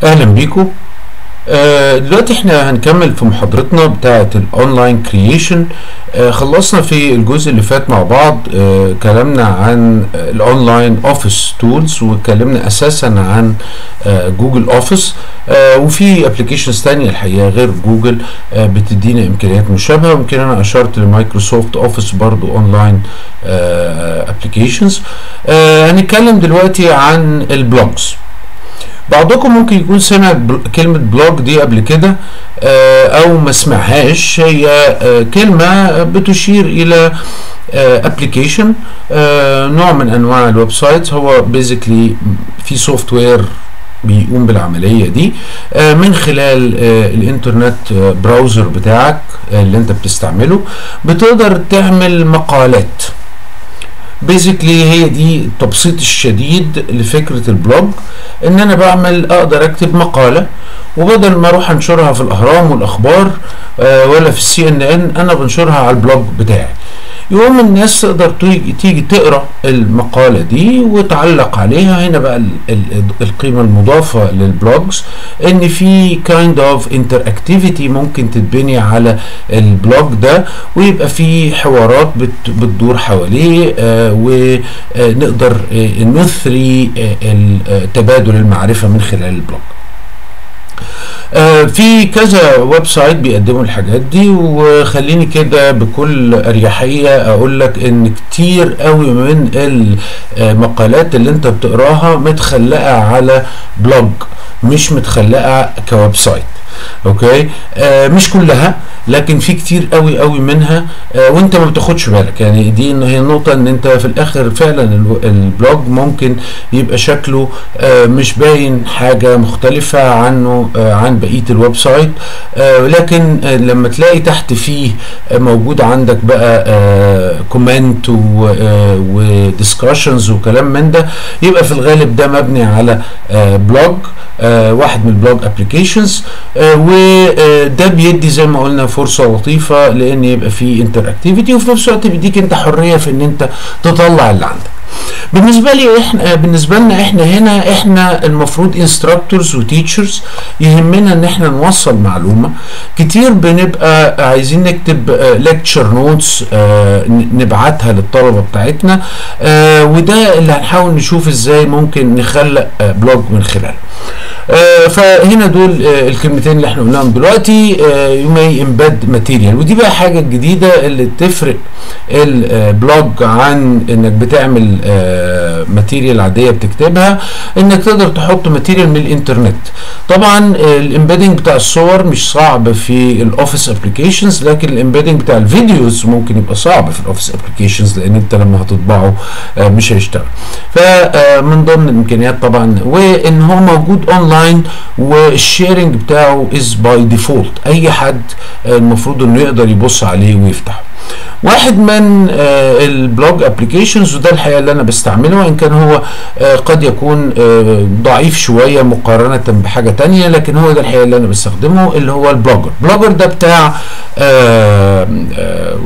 اهلا بيكم آه، دلوقتي احنا هنكمل في محاضرتنا بتاعه الاونلاين كرييشن خلصنا في الجزء اللي فات مع بعض آه، كلامنا عن الاونلاين اوفيس تولز واتكلمنا اساسا عن آه، جوجل اوفيس وفي ابلكيشنز تانية الحقيقه غير جوجل آه، بتدينا امكانيات مشابهه ويمكن انا اشرت لمايكروسوفت اوفيس برضو اونلاين ابلكيشنز هنتكلم دلوقتي عن البلوجز بعضكم ممكن يكون سمع بل- كلمة بلوج دي قبل كده آه، أو ما سمعهاش هي آه، كلمة بتشير إلى ابلكيشن نوع من أنواع الويب سايتس هو بيزيكلي في سوفت وير بيقوم بالعملية دي آه، من خلال آه، الانترنت آه، براوزر بتاعك آه، اللي انت بتستعمله بتقدر تعمل مقالات بيزيكلي هي دي التبسيط الشديد لفكره البلوج ان انا بعمل اقدر اكتب مقاله وبدل ما اروح انشرها في الاهرام والاخبار آه، ولا في السي ان ان انا بنشرها على البلوج بتاعي يقوم الناس تقدر تيجي, تيجي تقرا المقاله دي وتعلق عليها هنا بقى ال ال القيمه المضافه للبلوجز ان في كايند اوف انتر اكتيفيتي ممكن تتبني على البلوج ده ويبقى في حوارات بت بتدور حواليه آه ونقدر آه نثري آه ال- آه، تبادل المعرفه من خلال البلوج آه، في كذا ويب سايت بيقدموا الحاجات دي وخليني كده بكل اريحيه اقول لك ان كتير قوي من المقالات اللي انت بتقراها متخلقه على بلوج مش متخلقه كويب سايت اوكي آه مش كلها لكن في كتير قوي قوي منها آه وانت ما بتاخدش بالك يعني دي إن هي النقطه ان انت في الاخر فعلا الو- البلوج ممكن يبقى شكله آه مش باين حاجه مختلفه عنه آه عن بقيه الويب سايت آه لكن آه لما تلاقي تحت فيه آه موجود عندك بقى آه كومنت ودiscussions وكلام من ده يبقى في الغالب ده مبني على آه بلوج آه واحد من البلوج ابلكيشنز وده بيدي زي ما قلنا فرصه لطيفه لان يبقى فيه انتر اكتيفيتي وفي نفس الوقت بيديك انت حريه في ان انت تطلع اللي عندك بالنسبه لي احنا بالنسبه لنا احنا هنا احنا المفروض انستراكتورز وتيتشرز يهمنا ان احنا نوصل معلومه كتير بنبقى عايزين نكتب ليكتشر نوتس نبعتها للطلبه بتاعتنا آه، وده اللي هنحاول نشوف ازاي ممكن نخلق آه، بلوج من خلاله آه، فهنا دول آه، الكلمتين اللي احنا قلناهم دلوقتي يو ماي امباد ماتيريال ودي بقى حاجه الجديده اللي تفرق البلوج عن انك بتعمل ماتيريال عاديه بتكتبها انك تقدر تحط ماتيريال من الانترنت طبعا الامبيدنج بتاع الصور مش صعب في الاوفيس ابلكيشنز لكن الامبيدنج بتاع الفيديوز ممكن يبقى صعب في الاوفيس ابلكيشنز لان انت لما هتطبعه آه، مش هيشتغل فمن ضمن الامكانيات طبعا وان هو موجود اونلاين والشيرنج بتاعه از باي ديفولت اي حد آه، المفروض انه يقدر يبص عليه ويفتحه واحد من آه، البلوج ابلكيشنز وده الحقيقه اللي انا بستعمله وان كان هو آه، قد يكون آه، ضعيف شويه مقارنه بحاجه تانية لكن هو ده الحقيقه اللي انا بستخدمه اللي هو البلوجر بلوجر ده بتاع آه، آه،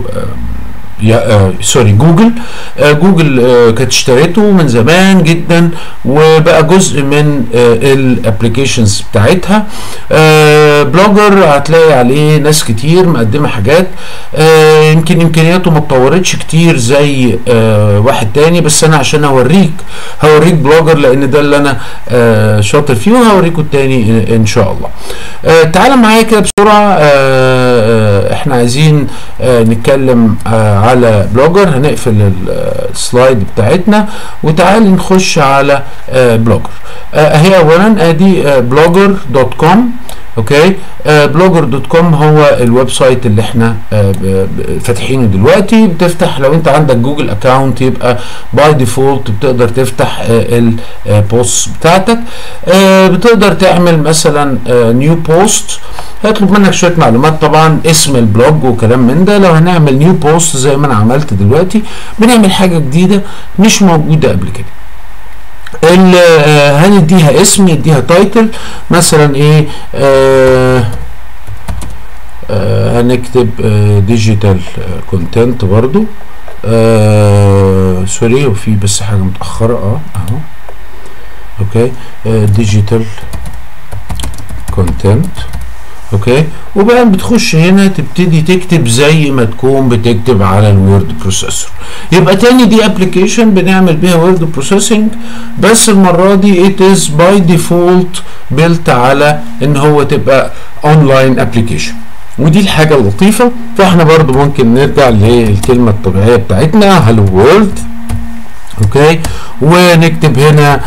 يا آه سوري جوجل آه جوجل آه كانت اشتريته من زمان جدا وبقى جزء من آه الابلكيشنز بتاعتها آه بلوجر هتلاقي عليه ناس كتير مقدمه حاجات آه يمكن امكانياته ما اتطورتش كتير زي آه واحد تاني بس انا عشان اوريك هوريك بلوجر لان ده اللي انا آه شاطر فيه وهوريكم التاني ان شاء الله آه تعال معايا كده بسرعه آه آه احنا عايزين آه نتكلم آه على بلوجر هنقفل السلايد بتاعتنا وتعال نخش على آه بلوجر آه اهي اولا ادي آه بلوجر دوت كوم اوكي آه بلوجر دوت كوم هو الويب سايت اللي احنا آه ب- ب- فاتحينه دلوقتي بتفتح لو انت عندك جوجل اكاونت يبقى باي ديفولت بتقدر تفتح آه البوست بتاعتك آه بتقدر تعمل مثلا نيو بوست هيطلب منك شويه معلومات طبعا اسم البلوج وكلام من ده لو هنعمل نيو بوست زي ما انا عملت دلوقتي بنعمل حاجه جديده مش موجوده قبل كده ال- آه، هنديها اسم يديها تايتل مثلا ايه آه آه هنكتب ديجيتال كونتنت برضو آه سوري وفي بس حاجه متاخره اه اهو اوكي ديجيتال كونتنت اوكي وبقى بتخش هنا تبتدي تكتب زي ما تكون بتكتب على الوورد بروسيسور يبقى تاني دي ابلكيشن بنعمل بيها وورد بروسيسنج بس المره دي it is by default built على ان هو تبقى اونلاين ابلكيشن ودي الحاجه اللطيفه فاحنا برضو ممكن نرجع للكلمه الطبيعيه بتاعتنا هلو وورلد اوكي ونكتب هنا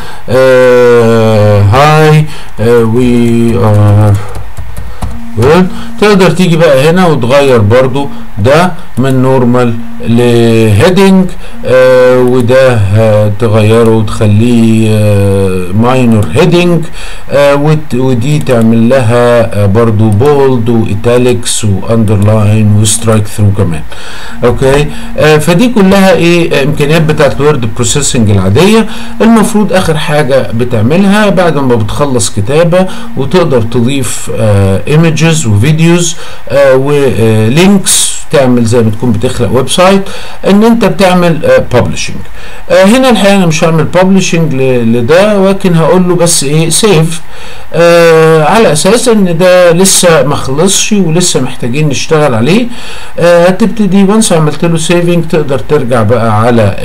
هاي وي ار وورد تقدر تيجي بقى هنا وتغير برضو ده من نورمال لهيدنج آه وده آه تغيره وتخليه آه ماينور هيدنج آه ودي تعمل لها آه برضو بولد وايتاليكس واندرلاين وسترايك ثرو كمان اوكي آه فدي كلها ايه امكانيات بتاعت الوورد بروسيسنج العاديه المفروض اخر حاجه بتعملها بعد ما بتخلص كتابه وتقدر تضيف ايمجز وفيديوز ولينكس تعمل زي ما تكون بتخلق ويب سايت ان انت بتعمل ببلشنج آه هنا الحقيقه انا مش هعمل ببلشنج لده ولكن هقول له بس ايه سيف آه على اساس ان ده لسه ما خلصش ولسه محتاجين نشتغل عليه آه هتبتدي وانس عملت له سيفنج تقدر ترجع بقى على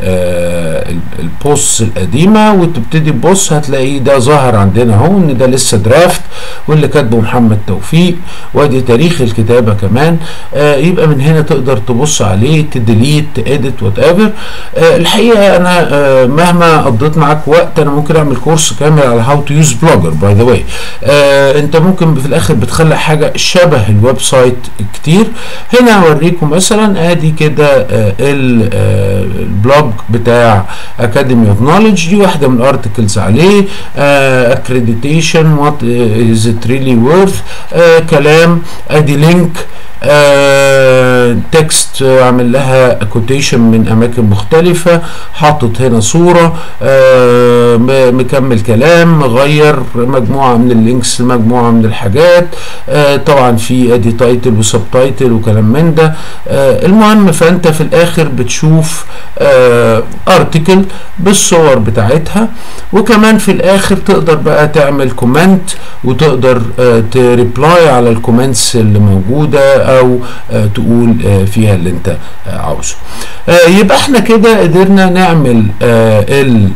البوست القديمه وتبتدي تبص هتلاقيه ده ظاهر عندنا اهو ان ده لسه درافت واللي كاتبه محمد توفيق وادي تاريخ الكتابه كمان آه يبقى من هنا تقدر تبص عليه تديليت تاديت وات ايفر الحقيقه انا آه مهما قضيت معاك وقت انا ممكن اعمل كورس كامل على هاو تو يوز بلوجر باي ذا واي انت ممكن في الاخر بتخلق حاجه شبه الويب سايت كتير هنا اوريكم مثلا ادي كده آه البلوج بتاع اكاديمي اوف نوليدج دي واحده من الارتكلز عليه اكريديتيشن وات از ات ريلي وورث كلام ادي لينك آه تكست عامل لها كوتيشن من اماكن مختلفة حاطط هنا صورة آه مكمل كلام مغير مجموعة من اللينكس لمجموعة من الحاجات آه طبعا في ادي تايتل وسب تايتل وكلام من ده آه المهم فانت في الاخر بتشوف آه ارتكل بالصور بتاعتها وكمان في الاخر تقدر بقى تعمل كومنت وتقدر آه تريبلاي على الكومنتس اللي موجوده او آه تقول آه فيها اللي انت آه عاوزه يبقى احنا كده قدرنا نعمل ال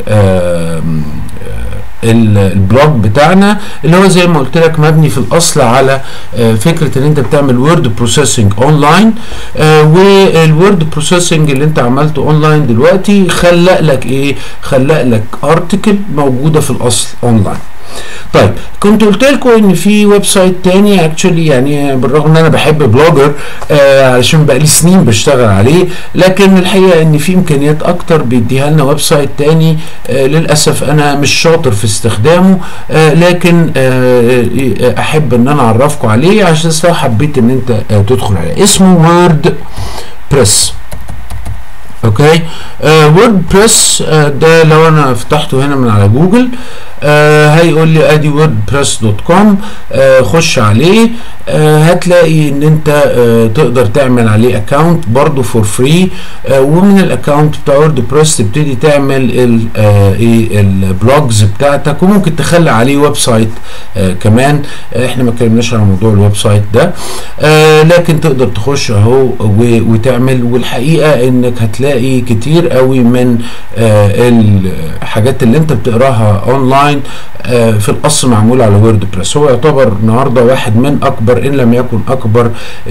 البلوج بتاعنا اللي هو زي ما قلت لك مبني في الاصل على فكره ان انت بتعمل وورد بروسيسنج اونلاين والوورد بروسيسنج اللي انت عملته اونلاين دلوقتي خلق لك ايه خلق لك ارتكل موجوده في الاصل اونلاين طيب كنت قلت لكم ان في ويب سايت تاني اكشولي يعني بالرغم ان انا بحب بلوجر آه علشان بقالي سنين بشتغل عليه لكن الحقيقه ان في امكانيات اكتر بيديها لنا ويب سايت تاني آه للاسف انا مش شاطر في استخدامه آه لكن آه احب ان انا اعرفكم عليه عشان لو حبيت ان انت آه تدخل عليه اسمه وورد بريس اوكي وورد بريس ده لو انا فتحته هنا من على جوجل آه هيقول لي ادي ووردبريس دوت كوم آه خش عليه آه هتلاقي ان انت آه تقدر تعمل عليه اكونت برضو فور فري آه ومن الاكونت بتاع ووردبريس تبتدي تعمل ال آه ايه البلوجز بتاعتك وممكن تخلي عليه ويب سايت آه كمان آه احنا ما اتكلمناش على موضوع الويب سايت ده آه لكن تقدر تخش اهو وتعمل والحقيقه انك هتلاقي كتير قوي من آه الحاجات اللي انت بتقراها اونلاين آه في الاصل معمول على وورد بريس هو يعتبر النهارده واحد من اكبر ان لم يكن اكبر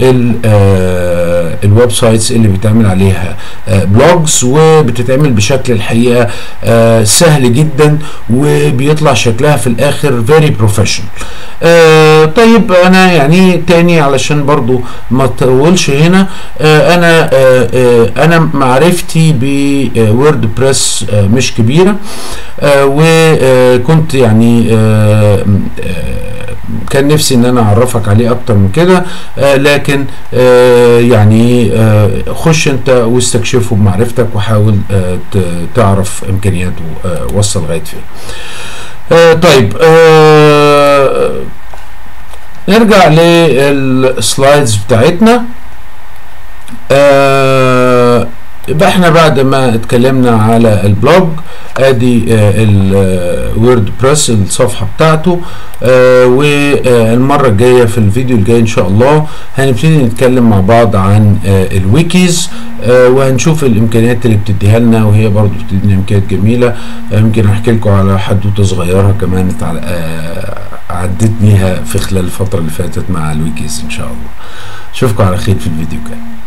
آه الويب سايتس اللي بيتعمل عليها آه بلوجز وبتتعمل بشكل الحقيقه آه سهل جدا وبيطلع شكلها في الاخر فيري بروفيشنال آه طيب انا يعني تاني علشان برضو ما اطولش هنا آه انا آه آه انا معرفتي بورد بريس آه مش كبيره آه وكنت يعني آه آه كان نفسي ان انا اعرفك عليه اكتر من كده آه لكن آه يعني آه خش انت واستكشفه بمعرفتك وحاول آه تعرف امكانياته آه وصل لغايه فين آه طيب آه نرجع للسلايدز بتاعتنا آه يبقى احنا بعد ما اتكلمنا على البلوج ادي الوورد بريس الصفحه بتاعته آه والمره الجايه في الفيديو الجاي ان شاء الله هنبتدي نتكلم مع بعض عن آه الويكيز آه وهنشوف الامكانيات اللي بتديها لنا وهي برضو بتدينا امكانيات جميله يمكن احكي لكم على حدوته صغيره كمان عديت بيها في خلال الفتره اللي فاتت مع الويكيز ان شاء الله اشوفكم على خير في الفيديو الجاي